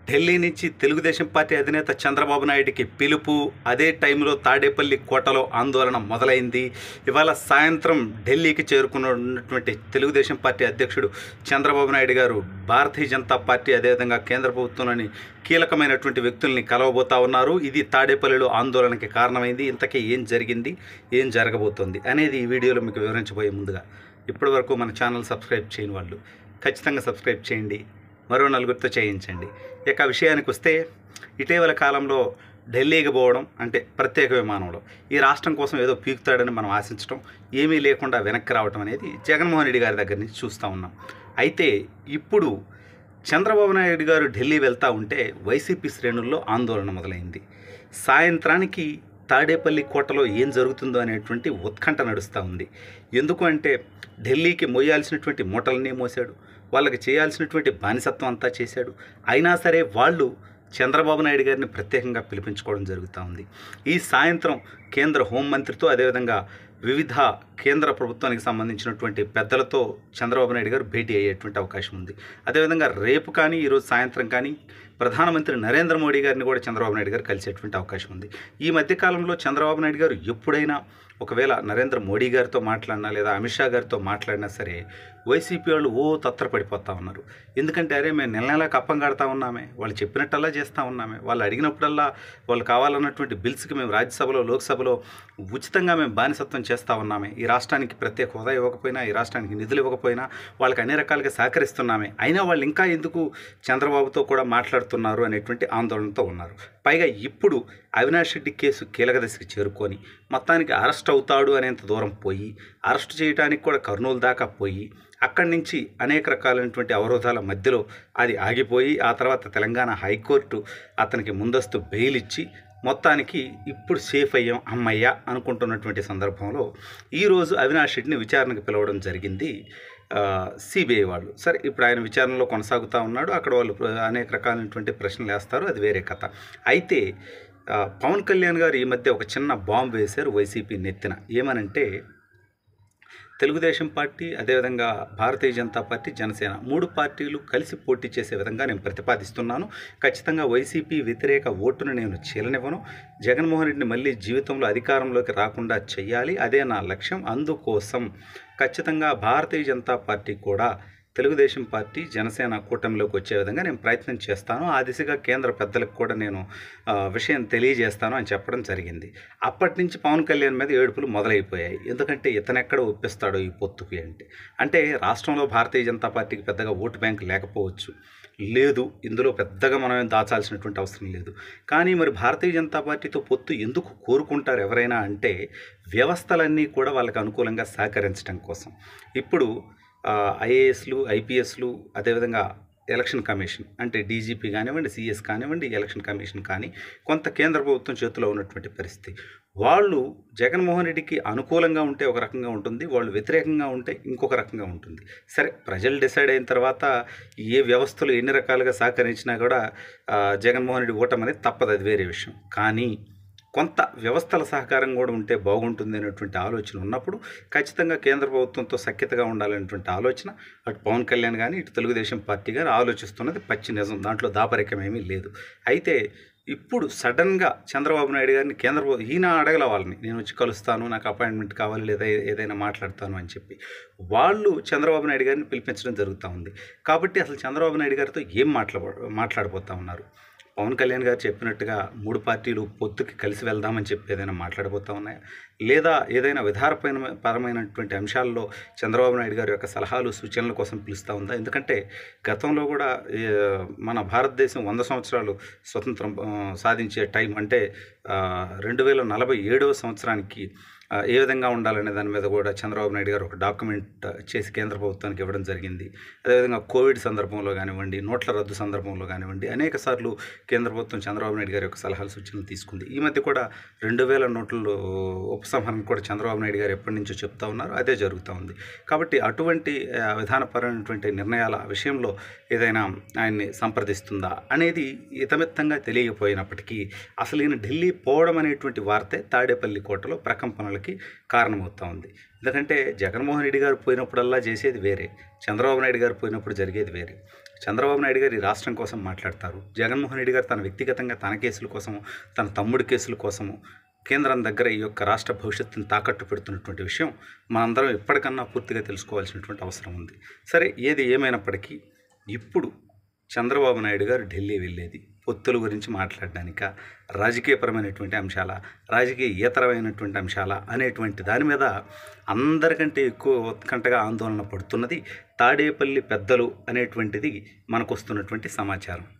ఢిల్లీ నుంచి తెలుగుదేశం పార్టీ అధినేత చంద్రబాబు నాయుడికి పిలుపు అదే టైంలో తాడేపల్లి కోటలో ఆందోళన మొదలైంది ఇవాళ సాయంత్రం ఢిల్లీకి చేరుకున్నటువంటి తెలుగుదేశం పార్టీ అధ్యక్షుడు చంద్రబాబు నాయుడు గారు భారతీయ జనతా పార్టీ అదేవిధంగా కేంద్ర ప్రభుత్వంలోని కీలకమైనటువంటి వ్యక్తుల్ని కలవబోతా ఉన్నారు ఇది తాడేపల్లిలో ఆందోళనకి కారణమైంది ఇంతకీ ఏం జరిగింది ఏం జరగబోతోంది అనేది ఈ వీడియోలో మీకు వివరించబోయే ముందుగా ఇప్పటి వరకు మన ఛానల్ సబ్స్క్రైబ్ చేయని వాళ్ళు ఖచ్చితంగా సబ్స్క్రైబ్ చేయండి మరో నలుగురితో చేయించండి ఇక విషయానికి వస్తే ఇటీవల కాలంలో ఢిల్లీకి పోవడం అంటే ప్రత్యేక విమానంలో ఈ రాష్ట్రం కోసం ఏదో పీకుతాడని మనం ఆశించడం ఏమీ లేకుండా వెనక్కి రావడం అనేది జగన్మోహన్ రెడ్డి గారి దగ్గర నుంచి చూస్తూ ఉన్నాం అయితే ఇప్పుడు చంద్రబాబు నాయుడు గారు ఢిల్లీ వెళ్తూ ఉంటే వైసీపీ శ్రేణుల్లో ఆందోళన మొదలైంది సాయంత్రానికి తాడేపల్లి కోటలో ఏం జరుగుతుందో అనేటువంటి ఉత్కంఠ నడుస్తూ ఉంది ఎందుకు అంటే ఢిల్లీకి మోయాల్సినటువంటి మూటలన్నీ మోసాడు వాళ్ళకి చేయాల్సినటువంటి బానిసత్వం అంతా చేశాడు అయినా సరే వాళ్ళు చంద్రబాబు నాయుడు గారిని ప్రత్యేకంగా పిలిపించుకోవడం జరుగుతూ ఉంది ఈ సాయంత్రం కేంద్ర హోంమంత్రితో అదేవిధంగా వివిధ కేంద్ర ప్రభుత్వానికి సంబంధించినటువంటి పెద్దలతో చంద్రబాబు నాయుడు గారు భేటీ అయ్యేటువంటి అవకాశం ఉంది అదేవిధంగా రేపు కానీ ఈరోజు సాయంత్రం కానీ ప్రధానమంత్రి నరేంద్ర మోడీ గారిని కూడా చంద్రబాబు నాయుడు గారు కలిసేటువంటి అవకాశం ఉంది ఈ మధ్యకాలంలో చంద్రబాబు నాయుడు గారు ఎప్పుడైనా ఒకవేళ నరేంద్ర మోడీ గారితో మాట్లాడినా లేదా అమిత్ షా గారితో మాట్లాడినా సరే వైసీపీ వాళ్ళు ఓ తత్తరపడిపోతూ ఉన్నారు ఎందుకంటే అరే మేము నెల నెలా కప్పం కడతా ఉన్నామే వాళ్ళు చెప్పినట్టల్లా చేస్తూ ఉన్నామే వాళ్ళు అడిగినప్పుడల్లా వాళ్ళు కావాలన్నటువంటి బిల్స్కి మేము రాజ్యసభలో లోక్సభలో ఉచితంగా మేము బానిసత్వం చేస్తూ ఉన్నామే ఈ రాష్ట్రానికి ప్రత్యేక హోదా ఇవ్వకపోయినా ఈ రాష్ట్రానికి నిధులు ఇవ్వకపోయినా వాళ్ళకి అన్ని రకాలుగా సహకరిస్తున్నామే అయినా వాళ్ళు ఇంకా ఎందుకు చంద్రబాబుతో కూడా మాట్లాడుతున్నారు అనేటువంటి ఆందోళనతో ఉన్నారు పైగా ఇప్పుడు అవినాష్ రెడ్డి కేసు కీలక దశకి చేరుకొని మొత్తానికి అరెస్ట్ అవుతాడు అనేంత దూరం పోయి అరెస్ట్ చేయడానికి కూడా కర్నూలు దాకా పోయి అక్కడి నుంచి అనేక రకాలైనటువంటి అవరోధాల మధ్యలో అది ఆగిపోయి ఆ తర్వాత తెలంగాణ హైకోర్టు అతనికి ముందస్తు బెయిల్ ఇచ్చి మొత్తానికి ఇప్పుడు సేఫ్ అయ్యాం అమ్మయ్య అనుకుంటున్నటువంటి సందర్భంలో ఈరోజు అవినాష్ రెడ్డిని విచారణకు పిలవడం జరిగింది సిబిఐ వాళ్ళు సరే ఇప్పుడు ఆయన విచారణలో కొనసాగుతూ ఉన్నాడు అక్కడ వాళ్ళు అనేక రకాలైనటువంటి ప్రశ్నలు వేస్తారు అది వేరే కథ అయితే ఆ, పవన్ కళ్యాణ్ గారు ఈ మధ్య ఒక చిన్న బాంబు వేశారు వైసీపీ నెత్తిన ఏమనంటే తెలుగుదేశం పార్టీ అదేవిధంగా భారతీయ జనతా పార్టీ జనసేన మూడు పార్టీలు కలిసి పోటీ చేసే విధంగా నేను ప్రతిపాదిస్తున్నాను ఖచ్చితంగా వైసీపీ వ్యతిరేక ఓటును నేను చీలనివ్వను జగన్మోహన్ రెడ్డిని మళ్ళీ జీవితంలో అధికారంలోకి రాకుండా చెయ్యాలి అదే నా లక్ష్యం అందుకోసం ఖచ్చితంగా భారతీయ జనతా పార్టీ కూడా తెలుగుదేశం పార్టీ జనసేన కూటమిలోకి వచ్చే విధంగా నేను ప్రయత్నం చేస్తాను ఆ దిశగా కేంద్ర పెద్దలకు కూడా నేను ఆ, విషయం తెలియజేస్తాను అని చెప్పడం జరిగింది అప్పటి నుంచి పవన్ కళ్యాణ్ మీద ఏడుపులు మొదలైపోయాయి ఎందుకంటే ఇతనెక్కడ ఒప్పిస్తాడో ఈ పొత్తుకి అంటే అంటే రాష్ట్రంలో భారతీయ జనతా పార్టీకి పెద్దగా ఓటు బ్యాంక్ లేకపోవచ్చు లేదు ఇందులో పెద్దగా మనం ఏం దాచాల్సినటువంటి అవసరం లేదు కానీ మరి భారతీయ జనతా పార్టీతో పొత్తు ఎందుకు కోరుకుంటారు ఎవరైనా అంటే వ్యవస్థలన్నీ కూడా వాళ్ళకి అనుకూలంగా సహకరించడం కోసం ఇప్పుడు ఐఏఎస్లు ఐపీఎస్లు అదేవిధంగా ఎలక్షన్ కమిషన్ అంటే డీజీపీ కానివ్వండి సిఎస్ కానివ్వండి ఎలక్షన్ కమిషన్ కానీ కొంత కేంద్ర ప్రభుత్వం చేతిలో ఉన్నటువంటి పరిస్థితి వాళ్ళు జగన్మోహన్ రెడ్డికి అనుకూలంగా ఉంటే ఒక రకంగా ఉంటుంది వాళ్ళు వ్యతిరేకంగా ఉంటే ఇంకొక రకంగా ఉంటుంది సరే ప్రజలు డిసైడ్ అయిన తర్వాత ఏ వ్యవస్థలు ఎన్ని రకాలుగా సహకరించినా కూడా ఆ, జగన్మోహన్ రెడ్డి ఓటమి అనేది తప్పదు అది వేరే విషయం కానీ కొంత వ్యవస్థల సహకారం కూడా ఉంటే బాగుంటుంది అనేటువంటి ఆలోచన ఉన్నప్పుడు ఖచ్చితంగా కేంద్ర ప్రభుత్వంతో సఖ్యతగా ఉండాలనేటువంటి ఆలోచన అటు పవన్ కళ్యాణ్ కానీ ఇటు తెలుగుదేశం పార్టీ కానీ ఆలోచిస్తున్నది పచ్చి నిజం దాంట్లో దాపరికం ఏమీ లేదు అయితే ఇప్పుడు సడన్గా చంద్రబాబు నాయుడు గారిని కేంద్ర ప్రభు- ఈయన అడగల వాళ్ళని నేను వచ్చి కలుస్తాను నాకు అపాయింట్మెంట్ కావాలి లేదా ఏ- ఏదైనా మాట్లాడతాను అని చెప్పి వాళ్ళు చంద్రబాబు నాయుడు గారిని పిలిపించడం జరుగుతూ ఉంది కాబట్టి అసలు చంద్రబాబు నాయుడు గారితో ఏం మాట్లాడ మాట్లాడబోతా ఉన్నారు పవన్ కళ్యాణ్ గారు చెప్పినట్టుగా మూడు పార్టీలు పొత్తుకి కలిసి వెళ్దామని చెప్పి ఏదైనా మాట్లాడబోతా ఉన్నాయా లేదా ఏదైనా విధానపైన పరమైనటువంటి అంశాల్లో చంద్రబాబు నాయుడు గారి యొక్క సలహాలు సూచనల కోసం పిలుస్తూ ఉందా ఎందుకంటే గతంలో కూడా ఏ, మన భారతదేశం వంద సంవత్సరాలు స్వతంత్రం ఆ, సాధించే టైం అంటే రెండు వేల నలభై ఏడవ సంవత్సరానికి ఆ, ఏ విధంగా ఉండాలనే దాని మీద కూడా చంద్రబాబు నాయుడు గారు ఒక డాక్యుమెంట్ చేసి కేంద్ర ప్రభుత్వానికి ఇవ్వడం జరిగింది అదేవిధంగా కోవిడ్ సందర్భంలో కానివ్వండి నోట్ల రద్దు సందర్భంలో కానివ్వండి అనేక సార్లు కేంద్ర ప్రభుత్వం చంద్రబాబు నాయుడు గారి యొక్క సలహాలు సూచనలు తీసుకుంది ఈ మధ్య కూడా రెండు వేల నోట్ల ఉపసంహరణ కూడా చంద్రబాబు నాయుడు గారు ఎప్పటి నుంచో చెప్తా ఉన్నారు అదే జరుగుతూ ఉంది కాబట్టి అటువంటి ఆ, విధానపరమైనటువంటి నిర్ణయాల విషయంలో ఏదైనా ఆయన్ని సంప్రదిస్తుందా అనేది ఇతమిత్తంగా తెలియకపోయినప్పటికీ అసలు ఈయన ఢిల్లీ పోవడం అనేటువంటి వార్తే తాడేపల్లి కోటలో ప్రకంపనలకి కారణమవుతా ఉంది ఎందుకంటే జగన్మోహన్ రెడ్డి గారు పోయినప్పుడల్లా చేసేది వేరే చంద్రబాబు నాయుడు గారు పోయినప్పుడు జరిగేది వేరే చంద్రబాబు నాయుడు గారు ఈ రాష్ట్రం కోసం మాట్లాడతారు జగన్మోహన్ రెడ్డి గారు తన వ్యక్తిగతంగా తన కేసుల కోసము తన తమ్ముడి కేసుల కోసము కేంద్రం దగ్గర ఈ యొక్క రాష్ట్ర భవిష్యత్తును తాకట్టు పెడుతున్నటువంటి విషయం మనందరం ఎప్పటికన్నా పూర్తిగా తెలుసుకోవాల్సినటువంటి అవసరం ఉంది సరే ఏది ఏమైనప్పటికీ ఇప్పుడు చంద్రబాబు నాయుడు గారు ఢిల్లీ వెళ్ళేది పొత్తుల గురించి మాట్లాడడానిక రాజకీయపరమైనటువంటి అంశాల రాజకీయేతరమైనటువంటి అంశాల అనేటువంటి దాని మీద అందరికంటే ఎక్కువ ఉత్కంఠగా ఆందోళన పడుతున్నది తాడేపల్లి పెద్దలు అనేటువంటిది మనకు వస్తున్నటువంటి సమాచారం